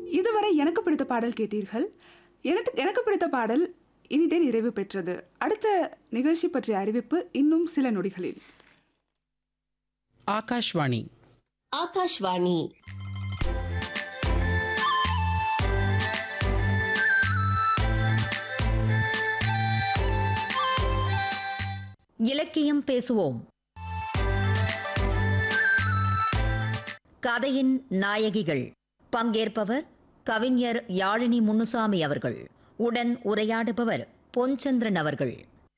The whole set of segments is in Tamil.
இதுவரை எனக்கு பிடித்த பாடல் கேட்டீர்கள் எனக்கு எனக்கு பிடித்த பாடல் இனிதே நிறைவு பெற்றது அடுத்த நிகழ்ச்சி பற்றிய அறிவிப்பு இன்னும் சில நொடிகளில் ஆகாஷ்வாணி ஆகாஷ்வாணி இலக்கியம் பேசுவோம் கதையின் நாயகிகள் பங்கேற்பவர் கவிஞர் யாழினி முன்னுசாமி அவர்கள் உடன் உரையாடுபவர் பொன்சந்திரன் அவர்கள்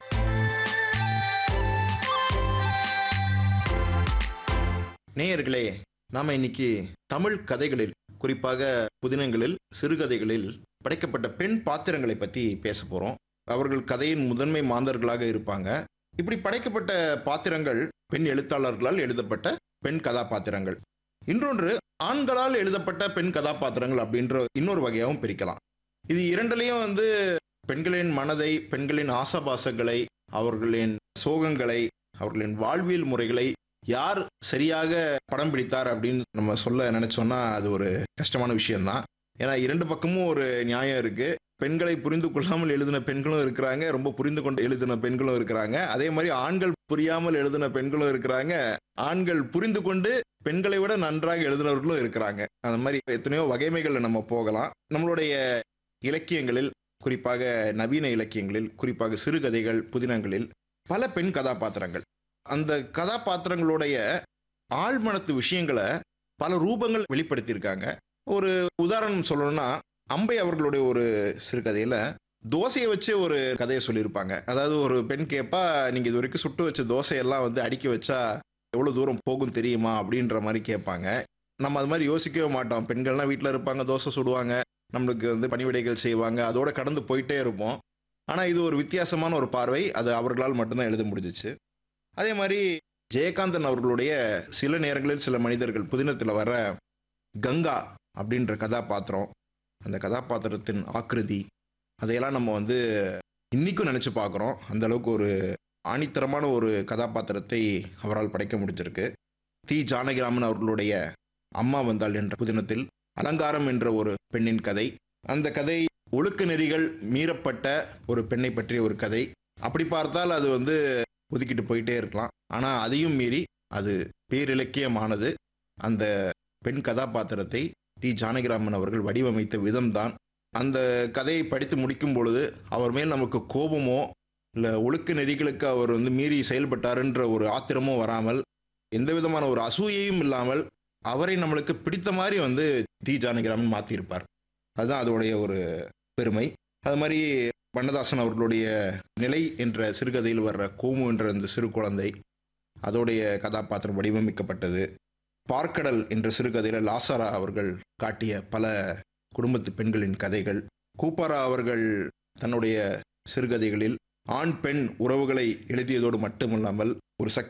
நேயர்களே நாம இன்னைக்கு தமிழ் கதைகளில் குறிப்பாக புதினங்களில் சிறுகதைகளில் படைக்கப்பட்ட பெண் பாத்திரங்களை பத்தி பேச போறோம் அவர்கள் கதையின் முதன்மை மாந்தர்களாக இருப்பாங்க இப்படி படைக்கப்பட்ட பாத்திரங்கள் பெண் எழுத்தாளர்களால் எழுதப்பட்ட பெண் கதாபாத்திரங்கள் இன்னொன்று ஆண்களால் எழுதப்பட்ட பெண் கதாபாத்திரங்கள் அப்படின்ற இன்னொரு வகையாகவும் பிரிக்கலாம் இது இரண்டுலேயும் வந்து பெண்களின் மனதை பெண்களின் ஆசாபாசங்களை அவர்களின் சோகங்களை அவர்களின் வாழ்வியல் முறைகளை யார் சரியாக படம் பிடித்தார் அப்படின்னு நம்ம சொல்ல நினைச்சோம்னா அது ஒரு கஷ்டமான விஷயம்தான் ஏன்னா இரண்டு பக்கமும் ஒரு நியாயம் இருக்கு பெண்களை புரிந்து கொள்ளாமல் எழுதின பெண்களும் இருக்கிறாங்க ரொம்ப புரிந்து கொண்டு எழுதின பெண்களும் இருக்கிறாங்க அதே மாதிரி ஆண்கள் புரியாமல் எழுதின பெண்களும் இருக்கிறாங்க ஆண்கள் புரிந்து கொண்டு பெண்களை விட நன்றாக எழுதினவர்களும் இருக்கிறாங்க அந்த மாதிரி எத்தனையோ வகைமைகளில் நம்ம போகலாம் நம்மளுடைய இலக்கியங்களில் குறிப்பாக நவீன இலக்கியங்களில் குறிப்பாக சிறுகதைகள் புதினங்களில் பல பெண் கதாபாத்திரங்கள் அந்த கதாபாத்திரங்களுடைய ஆழ்மனத்து விஷயங்களை பல ரூபங்கள் வெளிப்படுத்தியிருக்காங்க ஒரு உதாரணம் சொல்லணும்னா அம்பை அவர்களுடைய ஒரு சிறுகதையில தோசையை வச்சு ஒரு கதையை சொல்லியிருப்பாங்க அதாவது ஒரு பெண் கேட்பா நீங்க இது வரைக்கும் சுட்டு வச்ச தோசையெல்லாம் வந்து அடுக்கி வச்சா எவ்வளவு தூரம் போகும் தெரியுமா அப்படின்ற மாதிரி கேட்பாங்க நம்ம அது மாதிரி யோசிக்கவே மாட்டோம் பெண்கள்லாம் வீட்டில் இருப்பாங்க தோசை சுடுவாங்க நம்மளுக்கு வந்து பணிவிடைகள் செய்வாங்க அதோட கடந்து போயிட்டே இருப்போம் ஆனால் இது ஒரு வித்தியாசமான ஒரு பார்வை அது அவர்களால் மட்டும்தான் எழுத முடிஞ்சிச்சு அதே மாதிரி ஜெயகாந்தன் அவர்களுடைய சில நேரங்களில் சில மனிதர்கள் புதினத்தில் வர கங்கா அப்படின்ற கதாபாத்திரம் அந்த கதாபாத்திரத்தின் ஆக்கிருதி அதையெல்லாம் நம்ம வந்து இன்னைக்கும் நினச்சி பார்க்குறோம் அந்த அளவுக்கு ஒரு ஆணித்தரமான ஒரு கதாபாத்திரத்தை அவரால் படைக்க முடிஞ்சிருக்கு தி ஜானகிராமன் அவர்களுடைய அம்மா வந்தாள் என்ற புதினத்தில் அலங்காரம் என்ற ஒரு பெண்ணின் கதை அந்த கதை ஒழுக்க நெறிகள் மீறப்பட்ட ஒரு பெண்ணை பற்றிய ஒரு கதை அப்படி பார்த்தால் அது வந்து ஒதுக்கிட்டு போயிட்டே இருக்கலாம் ஆனால் அதையும் மீறி அது பேரிலக்கியமானது அந்த பெண் கதாபாத்திரத்தை தி ஜானகிராமன் அவர்கள் வடிவமைத்த விதம்தான் அந்த கதையை படித்து முடிக்கும் பொழுது அவர் மேல் நமக்கு கோபமோ இல்லை ஒழுக்க நெறிகளுக்கு அவர் வந்து மீறி செயல்பட்டாருன்ற ஒரு ஆத்திரமோ வராமல் எந்த விதமான ஒரு அசூயையும் இல்லாமல் அவரை நம்மளுக்கு பிடித்த மாதிரி வந்து தி ஜானகிராமன் மாற்றியிருப்பார் அதுதான் அதோடைய ஒரு பெருமை அது மாதிரி வண்ணதாசன் அவர்களுடைய நிலை என்ற சிறுகதையில் வர்ற கோமு என்ற அந்த சிறு குழந்தை அதோடைய கதாபாத்திரம் வடிவமைக்கப்பட்டது பார்க்கடல் என்ற சிறுகதையில் லாசாரா அவர்கள் காட்டிய பல குடும்பத்து பெண்களின் கதைகள் கூப்பாரா அவர்கள் தன்னுடைய சிறுகதைகளில் ஆண் பெண் உறவுகளை எழுதியதோடு மட்டுமல்லாமல் ஒரு சக்தி